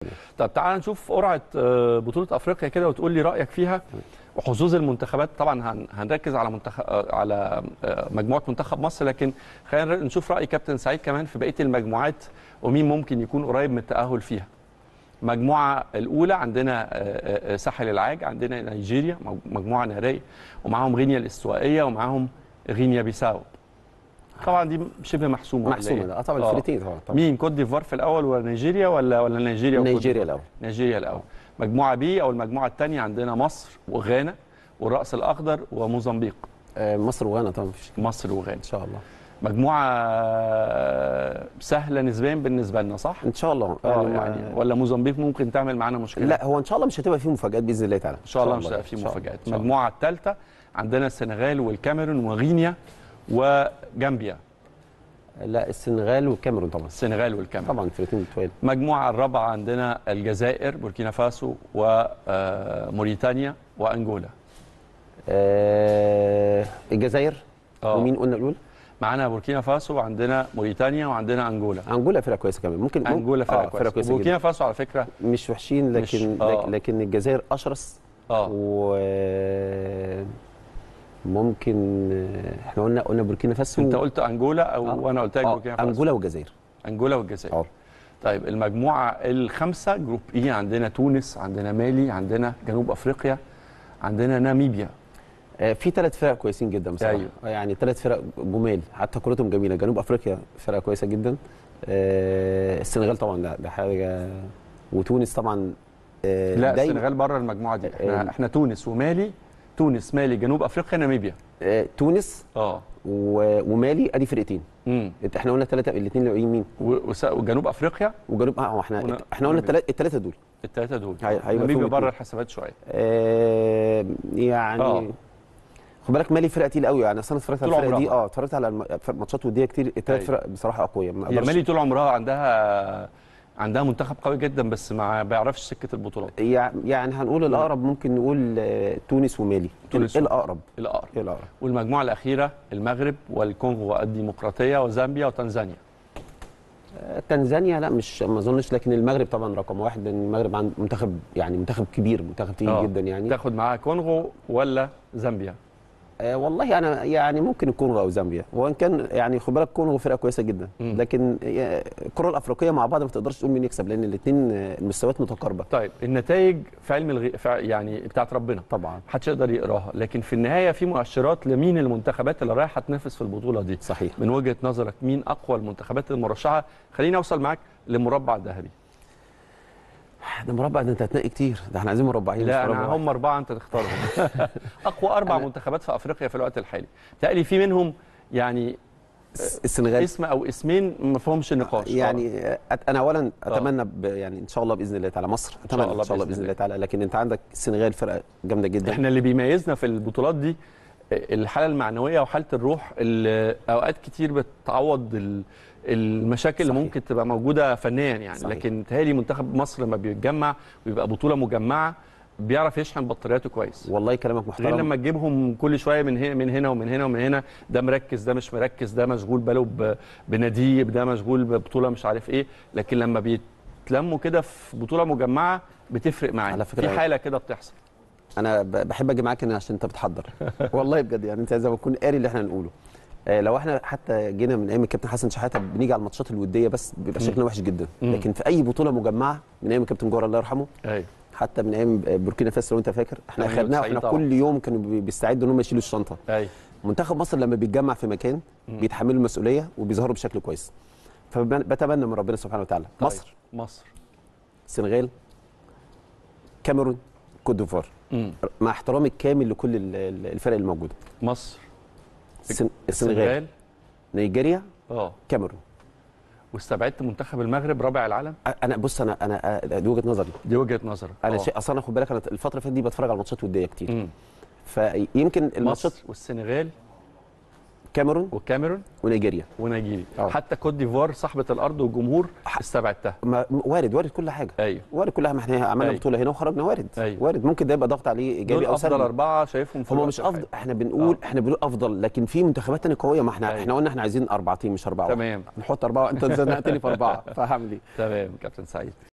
طب تعال نشوف قرعه آه، بطوله افريقيا كده وتقول لي رايك فيها وحظوظ المنتخبات طبعا هن- هنركز على منتخب آه، على آه، مجموعه منتخب مصر لكن خلينا نشوف راي كابتن سعيد كمان في بقيه المجموعات ومين ممكن يكون قريب من التاهل فيها المجموعه الاولى عندنا آه، آه، ساحل العاج عندنا نيجيريا مج- مجموعه ناريه ومعاهم غينيا الاستوائيه ومعاهم غينيا بيساو طبعا دي شبه محسومه ولا محسومه إيه؟ ده اه طبعا آه. الفريقين طبعا طبعا مين كوت ديفوار في الاول ولا نيجيريا ولا ولا نيجيريا وكوت نيجيريا ديفوار؟ الاول نيجيريا الاول مجموعه بي او المجموعه الثانيه عندنا مصر وغانا والراس الاخضر وموزمبيق آه، مصر وغانا طبعا مفيش مصر وغانا ان شاء الله مجموعه سهله نسبيا بالنسبه لنا صح ان شاء الله اه ما- يعني ولا موزمبيق ممكن تعمل معانا مشكله لا هو ان شاء الله مش هتبقى فيه مفاجات باذن الله تعالى ان شاء الله مش هيبقى إن في شاء الله. مفاجات إن شاء الله. المجموعه الثالثه عندنا السنغال والكاميرون وغينيا وجامبيا لا السنغال والكاميرون طبعا السنغال والكاميرون طبعا الفريقين طوال المجموعة الرابعة عندنا الجزائر بوركينا فاسو وموريتانيا وأنجولا آه الجزائر آه. ومين قلنا الاولى معانا بوركينا فاسو وعندنا موريتانيا وعندنا أنجولا انجولا فرقه كويسه كمان ممكن ممكن- أنجولا فرقة آه، كويسة فرقه كويسه جدا بوركينا فاسو على فكرة مش وحشين مش- لكن آه. لكن, لكن الجزائر اشرس اه و ممكن آه، احنا قلنا قلنا بوركينا فاسو أنت قلت أنجولا أو آه. وأنا قلت لك آه، بوركينا فاسو انجولا والجزائر أنجولا والجزائر اه طيب المجموعة الخامسة جروب إي عندنا تونس عندنا مالي عندنا جنوب أفريقيا عندنا ناميبيا آه، في ثلاث فرق كويسين جدا بصراحه أيوة. أيوه. يعني ثلاث فرق جمال حتى كورتهم جميله جنوب افريقيا فرقه كويسه جدا آه، السنغال طبعا لا ده حاجه وتونس طبعا آه، لا دايما السنغال بره المجموعة دي آه. احنا, احنا تونس ومالي تونس مالي جنوب أفريقيا ناميبيا آه، تونس اه و- ومالي ادي فرقتين امم احنا قلنا ثلاثه الاثنين اللي مين و- وس- وجنوب افريقيا وجنوب اه احنا ون- احنا قلنا الثلاثه الثلاثه دول الثلاثه دول هي- هيبقى ناميبيا فيهم بره اتنين. الحسابات شويه آه يعني آه. خد بالك مالي فرقه تقيله قوي يعني اصل انا اتفرجت على طول الفرقه دي عمرها. اه اتفرجت على الم- ماتشات وديه كتير الثلاث أيوة. فرق بصراحه اقوياء ما هي أقدرش- مالي طول عمرها عندها عندها منتخب قوي جدا بس ما بيعرفش سكه البطولات يع- يعني هنقول الاقرب ممكن نقول آه، تونس ومالي تونس ايه الاقرب الاقرب ايه الاقرب والمجموعه الاخيره المغرب والكونغو والديمقراطيه وزامبيا وتنزانيا آه، تنزانيا لا مش ما اظنش لكن المغرب طبعا رقم واحد لان المغرب عند منتخب يعني منتخب كبير منتخب تقيل آه. جدا يعني تاخد معاها كونغو ولا زامبيا آه والله انا يعني ممكن الكونغو او زامبيا وان كان يعني خد بالك الكونغو فرقه كويسه جدا مم. لكن آه، الكره الافريقيه مع بعض ما تقدرش تقول مين يكسب لان الاثنين المستويات متقاربه طيب النتائج في علم الغي... في يعني بتاعت ربنا طبعا محدش يقدر يقراها لكن في النهايه في مؤشرات لمين المنتخبات اللي رايحه تنافس في البطوله دي صحيح من وجهه نظرك مين اقوى المنتخبات المرشحه خليني اوصل معاك للمربع الذهبي ده مربع ده انت هتنقي كتير ده احنا عايزين مربعين لا مش مربع انا واحد. هم اربعه انت تختارهم اقوى اربع أنا- منتخبات في افريقيا في الوقت الحالي تقلي في منهم يعني السنغال اسم او اسمين ما فيهمش نقاش يعني آه، انا اولا آه. اتمنى ب يعني ان شاء الله باذن الله تعالى مصر اتمنى الله ان شاء الله بإذن باذن الله. الله تعالى لكن انت عندك السنغال فرقه جامده جدا احنا اللي بيميزنا في البطولات دي الحاله المعنويه وحاله الروح اللي اوقات كتير بتعوض ال- المشاكل اللي صحيح. ممكن تبقى موجوده فنيا يعني صحيح. لكن تهيألي منتخب مصر لما بيتجمع ويبقى بطوله مجمعه بيعرف يشحن بطارياته كويس والله كلامك غير محترم لما تجيبهم كل شويه من هنا من هنا ومن هنا ومن هنا ده مركز ده مش مركز ده مشغول باله ب- بناديه ده مشغول ببطوله مش عارف ايه لكن لما بيتلموا كده في بطوله مجمعه بتفرق معانا على فكرة في حاله كده بتحصل انا ب- بحب اجي معاك هنا عشان انت بتحضر والله بجد يعني انت زي ما تكون قاري اللي احنا هنقوله آه، لو احنا حتى جينا من ايام الكابتن حسن شحاته بنيجي على الماتشات الوديه بس بيبقى شكلنا وحش جدا مم. لكن في اي بطوله مجمعه من ايام الكابتن جوهر الله يرحمه ايوه حتى من ايام بوركينا فاسو لو انت فاكر احنا 98 اخدناها واحنا طبعا. كل يوم كانوا بي- بيستعدوا ان هم يشيلوا الشنطه ايوه منتخب مصر لما بيتجمع في مكان مم. بيتحملوا المسؤوليه وبيظهروا بشكل كويس فبتمنى من ربنا سبحانه وتعالى طيب. مصر مصر السنغال كاميرون كوت ديفوار مم. مع احترامي الكامل لكل ال- ال- الفرق الموجوده مصر السن- السنغال نيجيريا اه كاميرون واستبعدت منتخب المغرب رابع العالم أ- انا بص انا انا أ- دي وجهه نظري دي وجهه نظرك انا آه. شيء اصلا خد بالك انا الفتره اللي فاتت دي بتفرج على ماتشات وديه كتير مم. فيمكن الماتشات مصر والسنغال كاميرون والكاميرون ونيجيريا ونيجيريا آه. حتى كوت ديفوار صاحبه الارض والجمهور ح- استبعدتها ما وارد وارد كل حاجه ايوه وارد كل حاجه ما احنا عملنا أيوة. بطوله هنا وخرجنا وارد أيوة. وارد ممكن ده يبقى ضغط عليه ايجابي دول او افضل سلبي اربعه شايفهم في هم الوقت مش افضل الحالي. احنا بنقول آه. احنا بنقول افضل لكن في منتخبات تانية قويه ما احنا أيوة. احنا قلنا احنا عايزين اربع تيم مش اربعه واحد. تمام نحط اربعه انت زنقتني في اربعه فهعمل ايه تمام كابتن سعيد